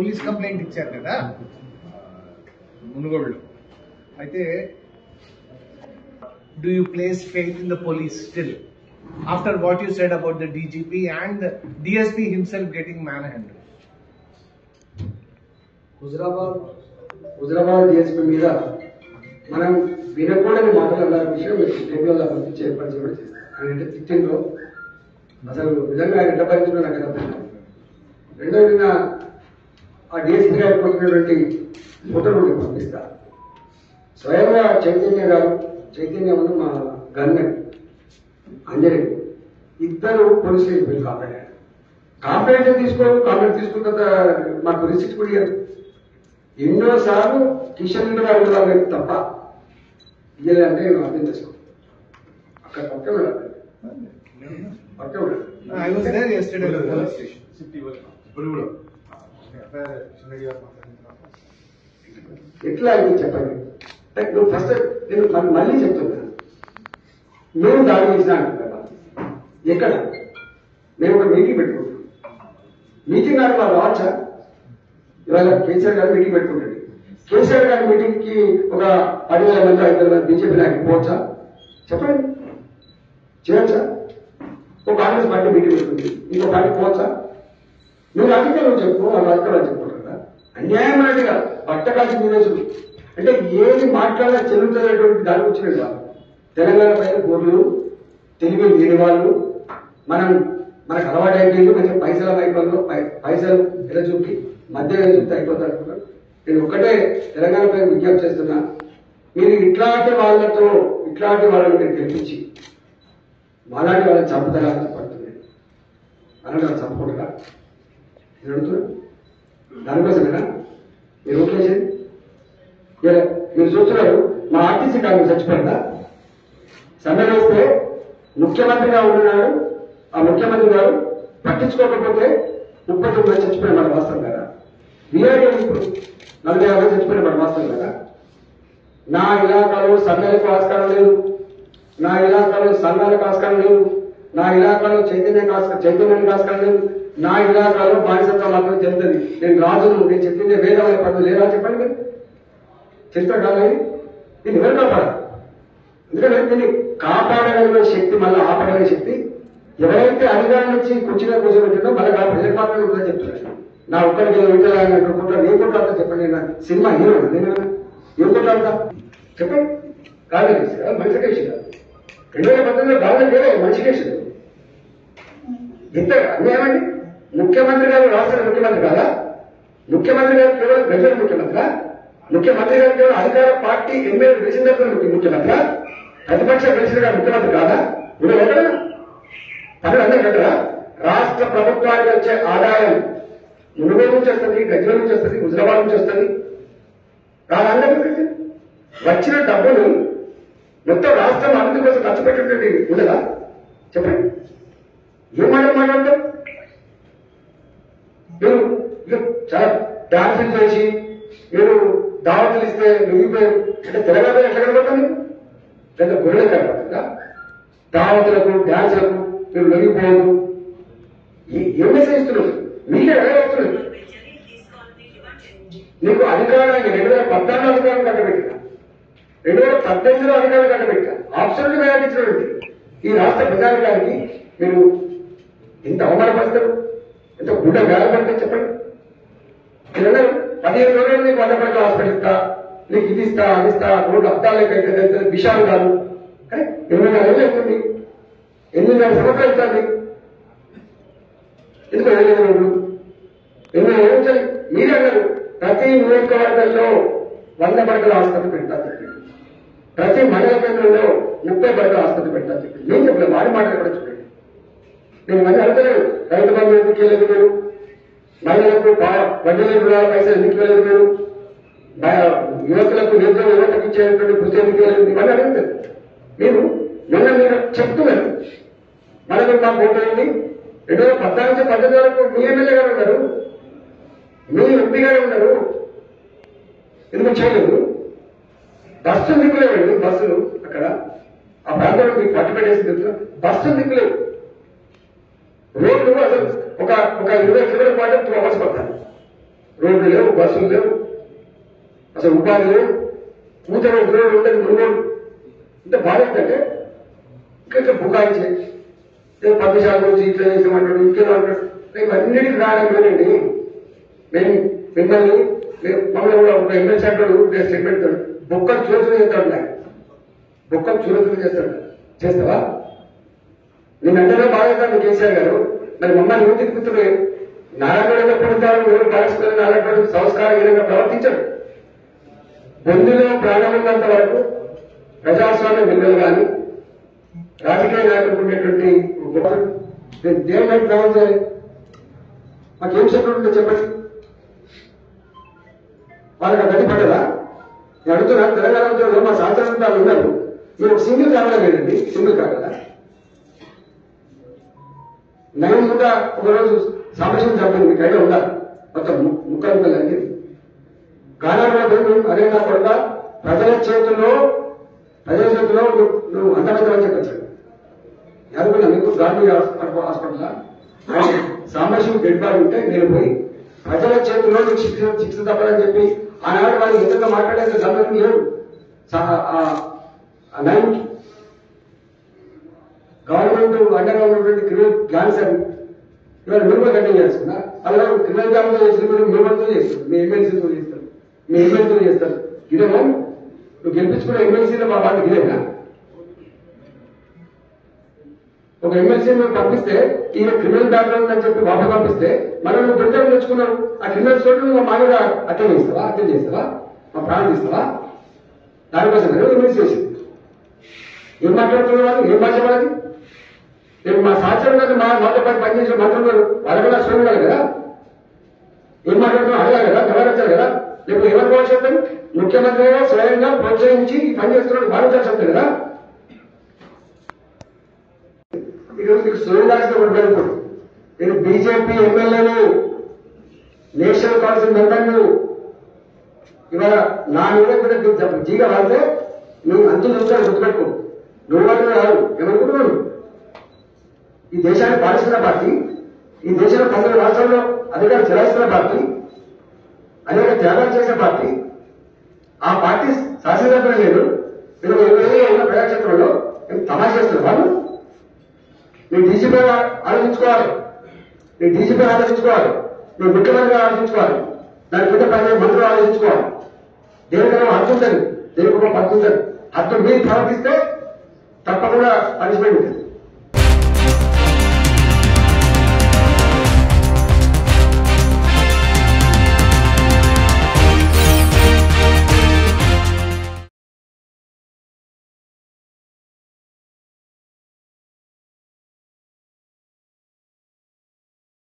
Police complaint ఇచ్చారు కదా మునుగోళ్ళు అయితే do you place faith in the police still after what you said about the DGP and DSP himself getting man hand Huzurabad Huzurabad DSP మీద మనం వినకూడని మాటలు అన్న విషయం మీరు టేబుల్లో పంపించి ఏర్పాటు చేయడం చేస్తాం ఆయన అంటే తిట్టిండ్రు అసలు నిజంగా ఆయన ఎట్లా భరించడం నాకు అర్థం కాదు. రెండో నిన్న ఆ డిఎస్పీ గారికి పంపినటువంటి ఫోటోలు మీకు పంపిస్తా స్వయంగా చైతన్య గారు చైతన్య ఉన్న మా గన్మెన్ అంజలి ఇద్దరు పోలీస్ స్టేషన్ వెళ్ళి కాపాడారు కాంప్లైంట్ తీసుకోరు కాంప్లైంట్ తీసుకున్న తర్వాత మాకు రిసిప్ట్ కూడా ఇవ్వరు ఎన్నోసార్లు కిషన్ రెడ్డి గారు కూడా తప్ప ఇయ్యాలంటే నేను అర్థం చేసుకో అక్కడ పక్క వెళ్ళాలి పక్క వెళ్ళాలి I was there yesterday at the police station ఇప్పుడు కూడా ఎట్లా అని చెప్పండి అంటే నువ్వు ఫస్ట్ నేను మళ్ళీ- మళ్ళీ చెప్తున్నా మేము దాడి చేసిన అంటున్నా ఎక్కడ మేము ఒక మీటింగ్ పెట్టుకుంటాం మీటింగ్ నాడు వాళ్ళు రావచ్చా ఇవాళ కేసీఆర్ గారు మీటింగ్ పెట్టుకుంటాడు కేసీఆర్ గారి మీటింగ్ కి ఒక పది వేల మంది ఐదు వేల మంది బీజేపీ నాయకులు పోవచ్చా చెప్పండి చేయొచ్చా ఒక కాంగ్రెస్ పార్టీ మీటింగ్ పెట్టుకుంది ఇంకో పార్టీ పోవచ్చా నువ్వు రాజకీయాలు నువ్వు చెప్పు ఆ రాజకీయాలు చెప్పుకుంటారు కదా అన్యాయం అన్నట్టుగా పట్టకాల్సి మీరేసుడు అంటే ఏది మాట్లాడినా చెల్లుతున్నటువంటి దానికి వచ్చినట్టు వాళ్ళు తెలంగాణ పైన గోర్లు తెలివి లేని వాళ్ళు మనం మనకు అలవాటు అయిపోయింది మంచి పైసల వైపుల్లో పైసలు ఎలా చూపి మధ్య చూస్తే అయిపోతారు అనుకున్నాను నేను ఒక్కటే తెలంగాణ పైన విజ్ఞప్తి చేస్తున్నా మీరు ఇట్లాంటి వాళ్ళతో ఇట్లాంటి వాళ్ళని మీరు గెలిపించి మాలాంటి వాళ్ళని చంపుతారా అని చెప్పండి అలాంటి వాళ్ళు చంపకుండా నేను అడుగుతున్నా దానికోసమేనా మీరు ఓట్లేసేది ఇలా మీరు చూస్తున్నారు మా ఆర్టీసీ కార్మికులు చచ్చిపోయిందా సమ్మె వేస్తే ముఖ్యమంత్రిగా ఉంటున్నాడు ఆ ముఖ్యమంత్రి గారు పట్టించుకోకపోతే ముప్పై తొమ్మిది చచ్చిపోయిన మాట వాస్తవం కదా వీఆర్ఏ ఇప్పుడు నలభై యాభై చచ్చిపోయిన మాట వాస్తవం కదా నా ఇలాకాలో సమ్మెలకు ఆస్కారం లేదు నా ఇలాకాలో సంఘాలకు ఆస్కారం లేదు నా ఇలాకాలో చైతన్య చైతన్యానికి ఆస్కారం లేదు నా ఇలాకాలో బానిసత్వం మాత్రం చెందుతుంది నేను రాజును నేను చెప్పిందే వేదమైన పనులు లేదా చెప్పండి మీరు చేస్తా కాదు దీన్ని ఎవరు కాపాడాలి ఎందుకంటే దీన్ని కాపాడగలిగిన శక్తి మళ్ళీ ఆపగలిగిన శక్తి ఎవరైతే అధికారం నుంచి కుర్చీలో కూర్చోబెట్టిందో మళ్ళీ ఆ ప్రజలకు మాత్రమే ఉంటుందని చెప్తున్నాను నా ఒక్కరికి వింటారని అనుకుంటారు ఏం కొట్లాడతా చెప్పండి నేను సినిమా హీరో నేను ఏం కొట్లాడతా చెప్పండి కాదు మనిషి కేసు కాదు రెండు వేల పద్దెనిమిదిలో గాలి వేరే మనిషి కేసు ఇంత అన్యాయమండి ముఖ్యమంత్రి గారు రాష్ట్ర ముఖ్యమంత్రి కాదా ముఖ్యమంత్రి గారు కేవలం ప్రజల ముఖ్యమంత్రి ముఖ్యమంత్రి గారు కేవలం అధికార పార్టీ ఎమ్మెల్యే గెలిచిన తర్వాత ముఖ్యమంత్రి ప్రతిపక్ష గెలిచిన గారు ముఖ్యమంత్రి కాదా ఇప్పుడు ఎక్కడైనా పనులు అందరూ కదా రాష్ట్ర ప్రభుత్వానికి వచ్చే ఆదాయం మునుగోడు నుంచి వస్తుంది గజ్వల్ నుంచి వస్తుంది హుజరాబాద్ నుంచి వస్తుంది రాదందరికీ వచ్చిన డబ్బులు మొత్తం రాష్ట్రం అభివృద్ధి కోసం ఖర్చు పెట్టేటువంటి ఉండదా చెప్పండి ఏం మాటలు మాట్లాడతాం మీరు ఇక చాలా డాన్సులు చేసి మీరు దావతులు ఇస్తే నువ్వుపోయారు అంటే తెలంగాణ ఎట్లా కనబడుతుంది లేదా గొర్రెలు కనబడుతుందా దావతులకు డాన్సులకు మీరు లొంగిపోవద్దు ఏ- ఏం మెసేజ్ ఇస్తున్నారు మీకే ఎడగలుగుతున్నారు నీకు అధికారాన్ని రెండు వేల పద్నాలుగు అధికారం కట్టబెట్టిన రెండు వేల పద్దెనిమిదిలో అధికారం కట్టబెట్టిన ఆప్షన్ ప్రయాణించినటువంటి ఈ రాష్ట్ర ప్రజానికానికి మీరు ఎంత అవమానపరుస్తారు ఎంత గుడ్డ వేలపడితే చెప్పండి మీరు అన్నారు పదిహేను రోజులు నీకు వంద పడకల హాస్పిటల్ ఇస్తా నీకు ఇది ఇస్తా అది ఇస్తా రోడ్డు అద్దాలకి అయితే విషయాలు కాదు కానీ ఇరవై నాలుగు ఏళ్ళు అవుతుంది ఎనిమిదిన్నర సంవత్సరాలు అవుతుంది ఎందుకు వెళ్ళలేదు రోడ్లు ఎన్నో ఏమించాలి మీరే అన్నారు ప్రతి నియోజకవర్గంలో వంద పడకల ఆసుపత్రి పెడతారు చెప్పి ప్రతి మండల కేంద్రంలో ముప్పై పడకల ఆసుపత్రి పెడతారు చెప్పి నేను చెప్పలేదు వాడి మాటలు కూడా చూడండి నేను ఇవన్నీ అడగలేదు రైతు బంధు ఎందుకు వెళ్ళలేదు మీరు మహిళలకు పా- వడ్డీ లేని రుణాల పైసలు ఎందుకు వెళ్ళలేదు మీరు బ- యువకులకు నిరుద్యోగ యువతకు ఇచ్చేటువంటి కృషి ఎందుకు వెళ్ళలేదు ఇవన్నీ అడుగుతారు మీరు నిన్న మీరు చెప్తున్నారు మనకు మాకు ఓటేయండి రెండు వేల పద్నాలుగు నుంచి పద్దెనిమిది వరకు మీ ఎమ్మెల్యే గారు ఉన్నారు మీ ఎంపీ గారు ఉన్నారు ఎందుకు చేయలేదు బస్సు దిక్కులేవండి బస్సులు అక్కడ ఆ ప్రాంతంలో మీకు పట్టు పెట్టేసి దిక్కులు బస్సు దిక్కులేవు రోడ్లు అసలు ఒక ఒక ఇరవై కిలోమీటర్ పాటు టూ అవర్స్ పడతాయి రోడ్లు లేవు బస్సులు లేవు అసలు ఉపాధి లేవు కూతురు ఉద్యోగం ఉండదు మున్నోడు ఇంత బాధ ఏంటంటే ఇంకా బుకాయించే ఏదో పద్మశాల గురించి ఇట్లా చేసామంటాడు ఇంకేదో అంటాడు ఇవన్నిటికి రావడండి మేము మిమ్మల్ని మేము మమ్మల్ని కూడా ఒక ఎమ్మెల్సీ అంటాడు స్టేట్మెంట్ బొక్కలు చూరతులు చేస్తాడు నాకు బొక్కలు చూరతులు చేస్తాడు చేస్తావా నేను అందరూ బాగా కేసీఆర్ గారు మరి మమ్మల్ని ఏం తిప్పుతున్నాయి నారాయణ పొందుతారు మీరు పాలిస్తున్నారు నారాయణ సంస్కారహీనంగా ప్రవర్తించరు బొందులో ప్రాణం ఉన్నంత వరకు ప్రజాస్వామ్య విలువలు కానీ రాజకీయ నాయకులకు ఉండేటువంటి గొప్ప నేను దేని వైపు ప్రయాణం చేయాలి మాకేం చెప్పండి చెప్పండి వాళ్ళకి గది పడ్డదా నేను అడుగుతున్నా తెలంగాణ ఉద్యోగంలో మా శాస్త్రవేత్తలు ఉన్నారు మీరు సింగిల్ కావాలా లేదండి సింగిల్ కావాలా నయం కూడా ఒకరోజు సామర్థ్యం చెప్పింది మీకు ఐడియా ఉందా మొత్తం ము- ముక్కలు ముక్కలు అంది గానాలో పోయి మేము అదే నా కొడుక ప్రజల చేతుల్లో ప్రజల చేతుల్లో నువ్వు నువ్వు అంతమంతమని చెప్పచ్చు ఎవరుకున్నా మీకు గాంధీ హాస్పిటల్ సామర్థ్యం డెడ్ బాడీ ఉంటే నేను పోయి ప్రజల చేతుల్లో నీకు శిక్ష శిక్ష తప్పదని చెప్పి ఆనాడు వాళ్ళు ఎంతగా మాట్లాడేంత గమనం లేడు నైన్కి గవర్నమెంట్ అండగా ఉన్నటువంటి క్రిమినల్ ప్లాన్స్ అని ఇవాళ మీరు కూడా కంటిన్యూ చేస్తున్నా అలా క్రిమినల్ ప్లాన్ చేసిన మీరు మేమంతా చేస్తారు మీ ఎమ్మెల్సీతో చేస్తారు మీ ఎమ్మెల్సీతో చేస్తారు ఇదేమో నువ్వు గెలిపించుకున్న ఎమ్మెల్సీలో మా వాళ్ళు ఇదేనా ఒక ఎమ్మెల్సీ మేము పంపిస్తే ఈయన క్రిమినల్ బ్యాక్గ్రౌండ్ అని చెప్పి వాపస్ పంపిస్తే మనం నువ్వు బిడ్డలు తెచ్చుకున్నావు ఆ క్రిమినల్ చోటు నువ్వు మా మీద హత్య చేస్తావా హత్య చేస్తావా మా ప్రాణం తీస్తావా దానికోసం నువ్వు ఎమ్మెల్సీ చేసింది ఏం మాట్లాడుతున్నారు వాళ్ళు ఏం భాష వాళ్ళది రేపు మా సహచరులకు మా మాతో పాటు పనిచేసిన మంత్రులు వాళ్ళ కూడా చూడాలి కదా ఏం మాట్లాడుతున్నా అడగాలి కదా గమనించాలి కదా రేపు ఎవరు భవిష్యత్తు ముఖ్యమంత్రి స్వయంగా ప్రోత్సహించి ఈ పని చేస్తున్నాడు భావించాల్సి వస్తుంది కదా ఈరోజు మీకు సూర్యదాస్ ఒకటి పెరుగుతుంది నేను బీజేపీ ఎమ్మెల్యేను నేషనల్ కౌన్సిల్ మెంబర్ను ఇవాళ నా మీద కూడా జీగా వాడితే నువ్వు అంతులు చూస్తాను గుర్తుపెట్టుకో నువ్వు వాళ్ళు రాదు ఏమనుకుంటున్నాను ఈ దేశాన్ని పాలిస్తున్న పార్టీ ఈ దేశంలో పంతొమ్మిది రాష్ట్రాల్లో అధికారం చెలాయిస్తున్న పార్టీ అనేక త్యాగాలు చేసే పార్టీ ఆ పార్టీ శాసనసభ్యులు లేదు మీరు ఎమ్మెల్యే ఉన్న ప్రజాక్షేత్రంలో మేము తమాషా చేస్తున్నారు వాళ్ళు నీ డీజీపీ ఆలోచించుకోవాలి నీ డీజీపీ ఆలోచించుకోవాలి నీ ముఖ్యమంత్రి ఆలోచించుకోవాలి దాని కింద పని మంత్రులు ఆలోచించుకోవాలి దేనికైనా హక్కు ఉంటుంది దేనికి ఒక హక్కు ఉంటుంది హక్కు మీరు ప్రవర్తిస్తే తప్పకుండా పనిష్మెంట్ ఉంటుంది